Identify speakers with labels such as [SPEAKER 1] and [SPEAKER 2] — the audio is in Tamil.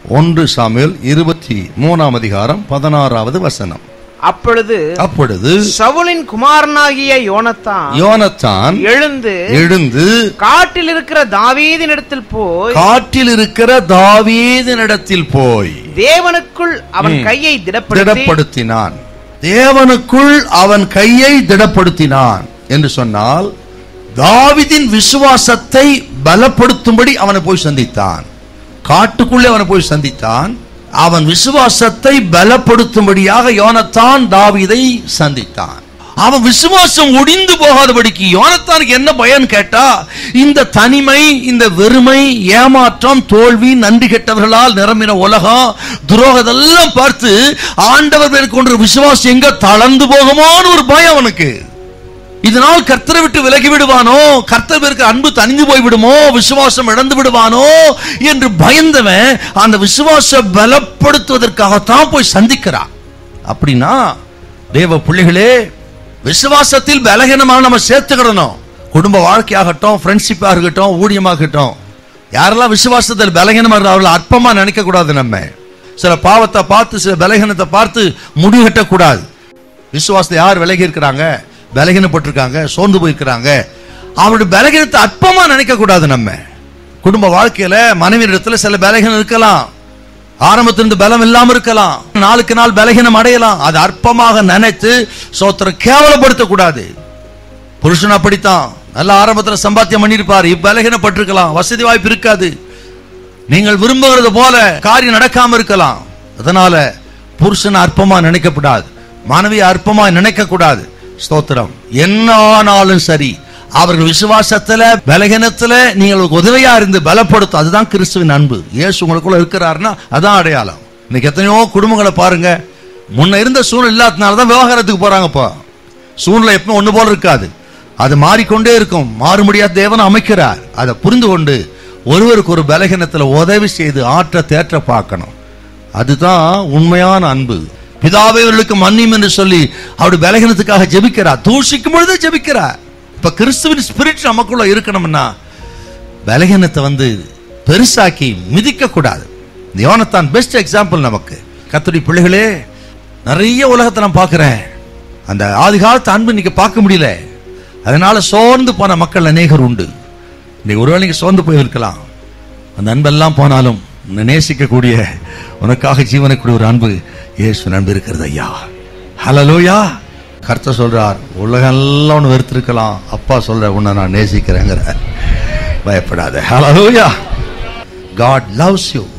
[SPEAKER 1] ஒன்று சாமுவேல் இருபத்தி மூணாம் அதிகாரம் பதினாறாவது வசனம்
[SPEAKER 2] அப்பொழுது
[SPEAKER 1] அப்பொழுது
[SPEAKER 2] சவுலின் குமாரனாகிய யோனத்தான்
[SPEAKER 1] யோனத்தான்
[SPEAKER 2] எழுந்து
[SPEAKER 1] எழுந்து
[SPEAKER 2] காட்டில் இருக்கிற தாவீதின் இடத்தில் போய்
[SPEAKER 1] காட்டில் இருக்கிற தாவீதினிடத்தில் போய்
[SPEAKER 2] தேவனுக்குள் அவன் கையை திடப்படுத்தி
[SPEAKER 1] திடப்படுத்தினான் தேவனுக்குள் அவன் கையை திடப்படுத்தினான் என்று சொன்னால் தாவீதின் விசுவாசத்தை பலப்படுத்தும்படி அவனை போய் சந்தித்தான் காட்டுக்குள்ளே அவனை போய் சந்தித்தான் அவன் விசுவாசத்தை பலப்படுத்தும்படியாக யோனத்தான் தாவீதை சந்தித்தான் அவன் விசுவாசம் ஒடிந்து போகாதபடிக்கு யோனத்தானுக்கு என்ன பயன் கேட்டா இந்த தனிமை இந்த வெறுமை ஏமாற்றம் தோல்வி நன்றி கெட்டவர்களால் நிரம்பின உலகம் துரோகதெல்லாம் பார்த்து ஆண்டவர் மேல் கொண்ட விசுவாசம் எங்க தளர்ந்து போகுமோன்னு ஒரு பயம் அவனுக்கு இதனால் கர்த்தரை விட்டு விலகி விடுவானோ கர்த்தர் பேருக்கு அன்பு தணிந்து போய் விடுமோ விசுவாசம் இழந்து விடுவானோ என்று பயந்தவன் அந்த விசுவாச பலப்படுத்துவதற்காகத்தான் போய் சந்திக்கிறான் அப்படின்னா தேவ பிள்ளைகளே விசுவாசத்தில் பலகீனமாக நம்ம சேர்த்துக்கிடணும் குடும்ப வாழ்க்கையாகட்டும் ஃப்ரெண்ட்ஷிப்பாக இருக்கட்டும் ஊழியமாகட்டும் யாரெல்லாம் விசுவாசத்தில் பலகீனமாக இருக்கிற அவர்களை அற்பமா நினைக்க கூடாது நம்ம சில பாவத்தை பார்த்து சில பலகீனத்தை பார்த்து முடிவெட்டக்கூடாது விசுவாசத்தை யார் விலகி இருக்கிறாங்க பலகீனப்பட்டிருக்காங்க சோர்ந்து போயிருக்கிறாங்க அவருடைய பலகீனத்தை அற்பமா நினைக்க கூடாது நம்ம குடும்ப வாழ்க்கையில மனைவியிடத்துல சில பலகீனம் இருக்கலாம் ஆரம்பத்திலிருந்து பலம் இல்லாம இருக்கலாம் நாளுக்கு நாள் பலகீனம் அடையலாம் அது அற்பமாக நினைத்து சோத்திரம் கேவலப்படுத்த கூடாது புருஷன் அப்படித்தான் நல்ல ஆரம்பத்துல சம்பாத்தியம் பண்ணியிருப்பார் இப்பலகீனப்பட்டிருக்கலாம் வசதி வாய்ப்பு இருக்காது நீங்கள் விரும்புகிறது போல காரியம் நடக்காம இருக்கலாம் அதனால புருஷன் அற்பமா நினைக்கப்படாது மனைவி அற்பமா நினைக்க கூடாது ஸ்தோத்திரம் என்ன ஆனாலும் சரி அவர்கள் விசுவாசத்துல பலகீனத்துல நீங்கள் உதவியா இருந்து பலப்படுத்தும் அதுதான் கிறிஸ்துவின் அன்பு இயேசு உங்களுக்குள்ள இருக்கிறாருன்னா அதான் அடையாளம் இன்னைக்கு எத்தனையோ குடும்பங்களை பாருங்க முன்ன இருந்த சூழ்நிலை இல்லாதனால தான் விவகாரத்துக்கு போறாங்கப்பா சூழ்நிலை எப்பவும் ஒண்ணு போல இருக்காது அது மாறிக்கொண்டே இருக்கும் மாற முடியாத தேவன் அமைக்கிறார் அதை புரிந்து கொண்டு ஒருவருக்கு ஒரு பலகீனத்துல உதவி செய்து ஆற்ற தேற்ற பார்க்கணும் அதுதான் உண்மையான அன்பு பிதாவே இவர்களுக்கு மன்னியும் என்று சொல்லி அவருடைய பலகீனத்துக்காக ஜெபிக்கிறார் தூஷிக்கும் பொழுது ஜெபிக்கிறார் இப்ப கிறிஸ்துவின் ஸ்பிரிட் நமக்குள்ள இருக்கணும்னா பலகீனத்தை வந்து பெருசாக்கி மிதிக்க கூடாது இந்த யோனத்தான் பெஸ்ட் எக்ஸாம்பிள் நமக்கு கத்துடி பிள்ளைகளே நிறைய உலகத்தை நான் பார்க்கிறேன் அந்த ஆதி காலத்து அன்பு இன்னைக்கு பார்க்க முடியல அதனால சோர்ந்து போன மக்கள் அநேகர் உண்டு இன்னைக்கு ஒருவேளை நீங்க சோர்ந்து போயிருக்கலாம் அந்த அன்பெல்லாம் போனாலும் உன்னை நேசிக்கக்கூடிய உனக்காக ஜீவனக்கூடிய ஒரு அன்பு இயேசு அன்பு இருக்கிறது ஐயா ஹலலோயா கர்த்தர் சொல்றார் உலகம் எல்லாம் ஒன்று வெறுத்திருக்கலாம் அப்பா சொல்ற உன்னை நான் நேசிக்கிறேங்கிற பயப்படாத ஹலலோயா காட் லவ்ஸ் யூ